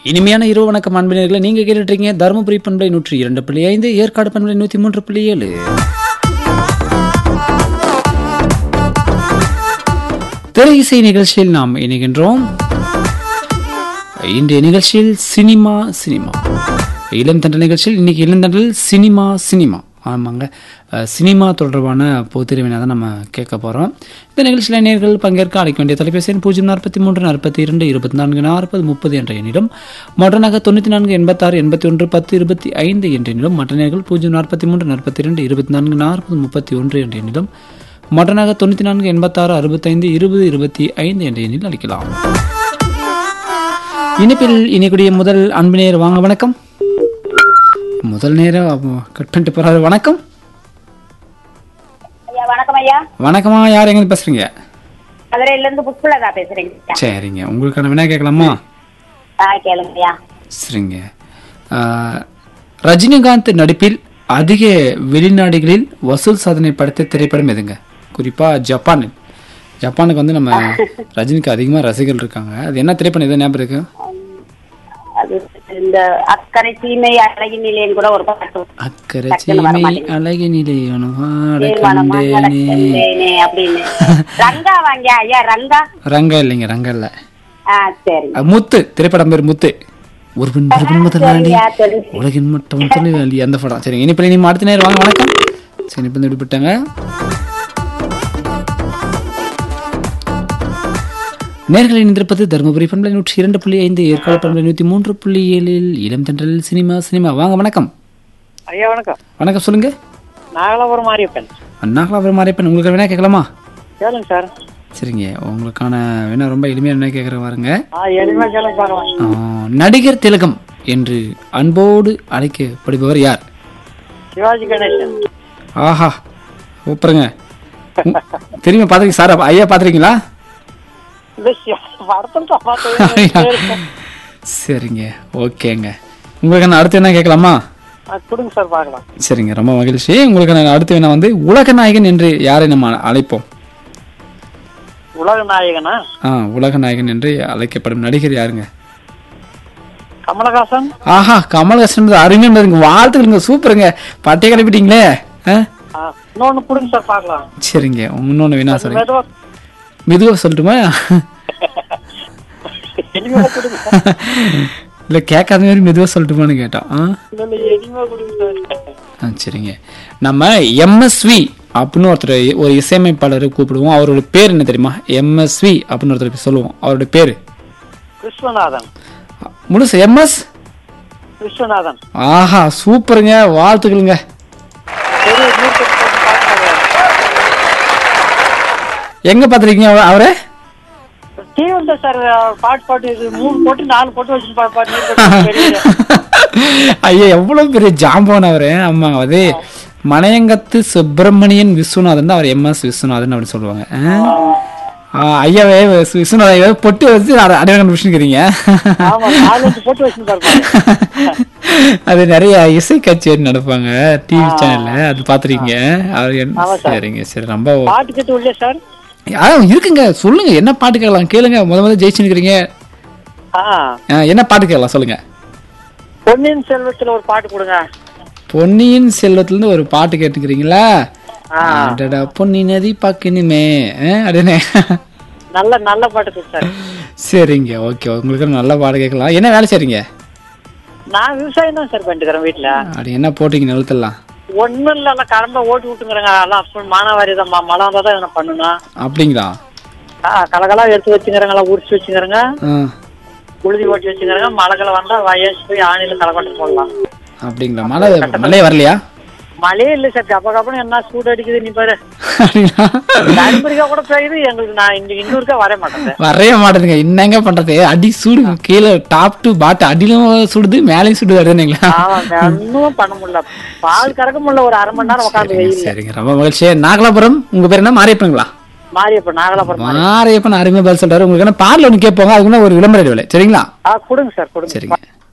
இனிமையான இரவு வணக்கம் அன்பினர்களை நீங்க கேட்டுட்டீங்க தருமபுரி பண்பலை நூற்றி இரண்டு புள்ளி ஐந்து ஏற்காடு பண்பலை நூத்தி மூன்று புள்ளி ஏழு திரை இசை நிகழ்ச்சியில் நாம் இணைகின்றோம் இன்றைய நிகழ்ச்சியில் சினிமா சினிமா இளம் தண்டல் நிகழ்ச்சியில் இன்னைக்கு இளந்தண்டல் சினிமா சினிமா ஆமாங்க அஹ், சினிமா தொடர்பான பொதுத்தெரிவினை தான் நம்ம கேட்க போகிறோம் இந்த நிகழ்ச்சியில் நேர்கள் பங்கேற்க அழைக்க வேண்டிய தொலைபேசி எண் பூஜ்ஜியம் நாற்பத்தி மூன்று நாற்பத்தி இரண்டு இருபத்தி நான்கு நாற்பது முப்பது என்ற எண்ணிலும் மொடனாக தொண்ணூற்றி நான்கு எண்பத்தாறு எண்பத்தி ஒன்று பத்து இருபத்தி ஐந்து என்ற எண்ணிலும் மற்ற நேர்கள் பூஜ்ஜியம் நாற்பத்தி மூன்று நாற்பத்தி இரண்டு இருபத்தி நான்கு நாற்பது முப்பத்தி ஒன்று என்ற எண்ணிலும் மொடனாக தொண்ணூற்றி நான்கு எண்பத்தாறு அறுபத்தைந்து இருபது இருபத்தி ஐந்து என்ற எண்ணில் அளிக்கலாம் இனிப்பில் இனிக்கூடிய முதல் அன்பு நேர் வாங்க வணக்கம் முதல் நேரம் கட் பண்ணிட்டு போறாரு வணக்கம் ஐயா வணக்கம் ஐயா வணக்கமா யார் எங்க பேசுறீங்க மதுரையில இருந்து புஷ்பலதா பேசுறேங்க சரிங்க உங்களுக்கான வினா கேட்கலாமா ஆ கேளுங்க ஐயா சரிங்க ஆஹ், ரஜினிகாந்த் நடிப்பில் அதிக வெளிநாடுகளில் வசூல் சாதனை படைத்த திரைப்படம் எதுங்க குறிப்பா ஜப்பானில் ஜப்பானுக்கு வந்து நம்ம ரஜினிக்கு அதிகமா ரசிகர்கள் இருக்காங்க அது என்ன திரைப்படம் எது ஞாபகம் இருக்கு அது இந்த அக்கறை சீமை அழகி நிலையன்னு கூட ஒரு பாட்டு அக்கறை டக்குன்னு வர சீமை மாட்டேங்குது. அழகி நிலையனு ஆட தீர்மானமா கண்டேனே நடக்கின்றேனே அப்படின்னு ரங்கா வாங்க ஐயா ரங்கா ரங்கா இல்லைங்க ரங்கா இல்ல ஆ சரி அஹ் முத்து திரைப்படம் பேர் முத்து ஒருவன் ஒருவன் முதலாளி சரியா தெரிஞ்சு உலகின் மட்டும் தொழிலாளி அந்த படம் சரிங்க இனிப்பில் நீ அடுத்த நேரம் வாங்க வணக்கம் சரி இப்போ விடுபட்டாங்க நேர்களை இணைந்திருப்பது தருமபுரி பண்பலை நூற்றி இரண்டு புள்ளி ஐந்து ஏற்காடு பண்பலை நூற்றி மூன்று புள்ளி ஏழில் இளம் தென்றல் சினிமா சினிமா வாங்க வணக்கம் ஐயா வணக்கம் வணக்கம் சொல்லுங்க நாகலாபுரம் மாரியப்பன் அண்ணாகலாபுரம் மாரியப்பன் உங்களுக்கு வேணா கேட்கலாமா கேளுங்க சார் சரிங்க உங்களுக்கான வேணா ரொம்ப எளிமையாக என்ன கேட்குற பாருங்க ஆ எளிமையா கேளுங்க பார்க்கலாம் ஆ, நடிகர் திலகம் என்று அன்போடு அழைக்கப்படுபவர் யார் சிவாஜி கணேசன் ஆஹா சூப்பருங்க உம், தெரியுமா பார்த்துருக்கீங்க சார் அப்ப ஐயா பார்த்துருக்கீங்களா இந்த சி- படத்துல தான் பார்த்தேன். சரிங்க ஓகேங்க உங்களுக்கு நான் அடுத்து என்ன கேட்கலாமா ஆ, கொடுங்க சார் பார்க்கலாம் சரிங்க ரொம்ப மகிழ்ச்சி உங்களுக்கு நான் அடுத்து என்ன வந்து உலக நாயகன் என்று யாரை நம்ம அழைப்போம் உலக நாயகனா ஆ உலக நாயகன் என்று அழைக்கப்படும் நடிகர் யாருங்க கமலஹாசன் ஆஹா கமல்ஹாசன் அருமையானதுங்க வாழ்த்துக்களுங்க சூப்பருங்க பட்டை கிளப்பிட்டீங்களே ஆ ஆ, இன்னொன்னு கொடுங்க சார் பார்க்கலாம் சரிங்க இன்னொன்று வேணா சொல்லுங்க மெதுவா மெதுவாக சொல்லட்டுமா எளிமையா கொடுங்க இல்லை கேட்காத மாதிரி மெதுவாக சொல்லட்டுமான்னு கேட்டோம் ஆ இல்ல இல்ல எளிமையா கொடுங்க சார் ஆ சரிங்க நம்ம எம்எஸ்வி அப்படின்னு ஒருத்தர் ஒரு இசையமைப்பாளரை கூப்பிடுவோம் அவரோட பேர் என்ன தெரியுமா எம்எஸ்வி அப்படின்னு ஒருத்தர் சொல்லுவோம் அவரோட பேர் விஸ்வநாதன் முழுசு எம்எஸ் விஸ்வநாதன் ஆஹா சூப்பருங்க வாழ்த்துக்களுங்க ஒரு நூற்றி பார்க்கலாம் எங்க பார்த்துருக்கீங்க அவரை டிவி வந்தா சார் பாட்டு பாட்டு இது மூணு போட்டு நாலு போட்டு வச்சு பா- பாட்டு நீர் கட்டி பெரிய ஐயா எவ்வளவு பெரிய ஜாம்பவான் அவரு ஆமா அது மலையங்கத்து சுப்பிரமணியன் விஸ்வநாதன் தான் அவர் எம்எஸ் விஸ்வநாதன் அப்படின்னு சொல்லுவாங்க ஆ? ஆ, ஐயாவே விஸ்- விஸ்வநாதன் ஐயாவே பொட்டு வச்சு அட- அடையாளம் கண்டுபிடிச்சிருக்கிறீங்க ஆமா நாலு அஞ்சு போட்டு வச்சு பாருங்க அது நிறைய இசை கச்சேரி நடப்பாங்க டிவி சேனல்ல அது பாத்துருக்கீங்க அவர் என்ன- ஆமா சார். சரிங்க சரி ரொம்ப பாட்டு கட்டு உள்ளே சார் ஆ, இருக்குங்க சொல்லுங்க என்ன பாட்டு கேட்கலாம் கேளுங்க முத முத ஜெயிச்சு நிக்கிறீங்க ஆ ஆ, என்ன பாட்டு கேட்கலாம் சொல்லுங்க பொன்னியின் செல்வத்துல ஒரு பாட்டு கொடுங்க பொன்னியின் செல்வத்துல இருந்து ஒரு பாட்டு கேட்டுக்கிறீங்களா ஆ. அடடா பொன்னி நதி பாக்கணுமே ஆ, அப்படின்னு நல்ல நல்ல பாட்டு கொடு சார் சரிங்க ஓகே உங்களுக்கு நல்ல பாட்டு கேட்கலாம் என்ன வேலை செய்றீங்க நான் விவசாயம் தான் சார் பண்ணிட்டுக்கிறேன் வீட்டுல அப்படி என்ன போட்டீங்க நிலத்தெல்லாம் ஒண்ணும் இல்ல எல்லாம் கரம்ப ஓட்டி விட்டுங்கிறேங்க எல்லாம் அப்ப மானாவாரி தான் ம- மழை வந்தா தான் இதெல்லாம் பண்ணணும் அப்படிங்களா ஆ, கலகலா எடுத்து வச்சுங்கிறேங்க எல்லாம் உரிச்சு வச்சுங்கிறேங்க ஆ உழுதி ஓட்டி வச்சுங்கிறேங்க மழை காலம் வந்தா வயசு போய் ஆணில கலக்கொண்டு போடலாம் அப்படிங்களா மழை மழையே வரலையா மழையே இல்ல சார் கப்ப கப்பன்னு என்ன சூடு அடிக்குது நீ பாரு அப்படிங்களா தருமபுரிக்கா கூட பெய்யுது எங்களுக்கு நான் இந்த இன்னூருக்கா வர மாட்டேன் சார். வரவே மாட்டேதுங்க என்னங்க பண்றது அடி சூடு கீழே டாப் டு பாட்டு அடியிலும் சுடுது மேலேயும் சுடுது அதுங்களா ஆமா ஒன்னும் பண்ண முடியல பால் கறக்க முடியல ஒரு அரை மணி நேரம் உட்காந்து வெயில் சரிங்க ரொம்ப மகிழ்ச்சி நாகலாபுரம் உங்க பேர் என்ன மாரியப்பனுங்களா மாரியப்ப நாகலாபுரம் மாரியப்பன் அருமையா பதில் சொல்றாரு உங்களுக்கு என்ன பாடல ஒன்று கேட்போங்க அதுக்கு முன்ன ஒரு விளம்பர இடைவேளை சரிங்களா ஆ கொடுங்க சார் கொடுங்க சரிங்க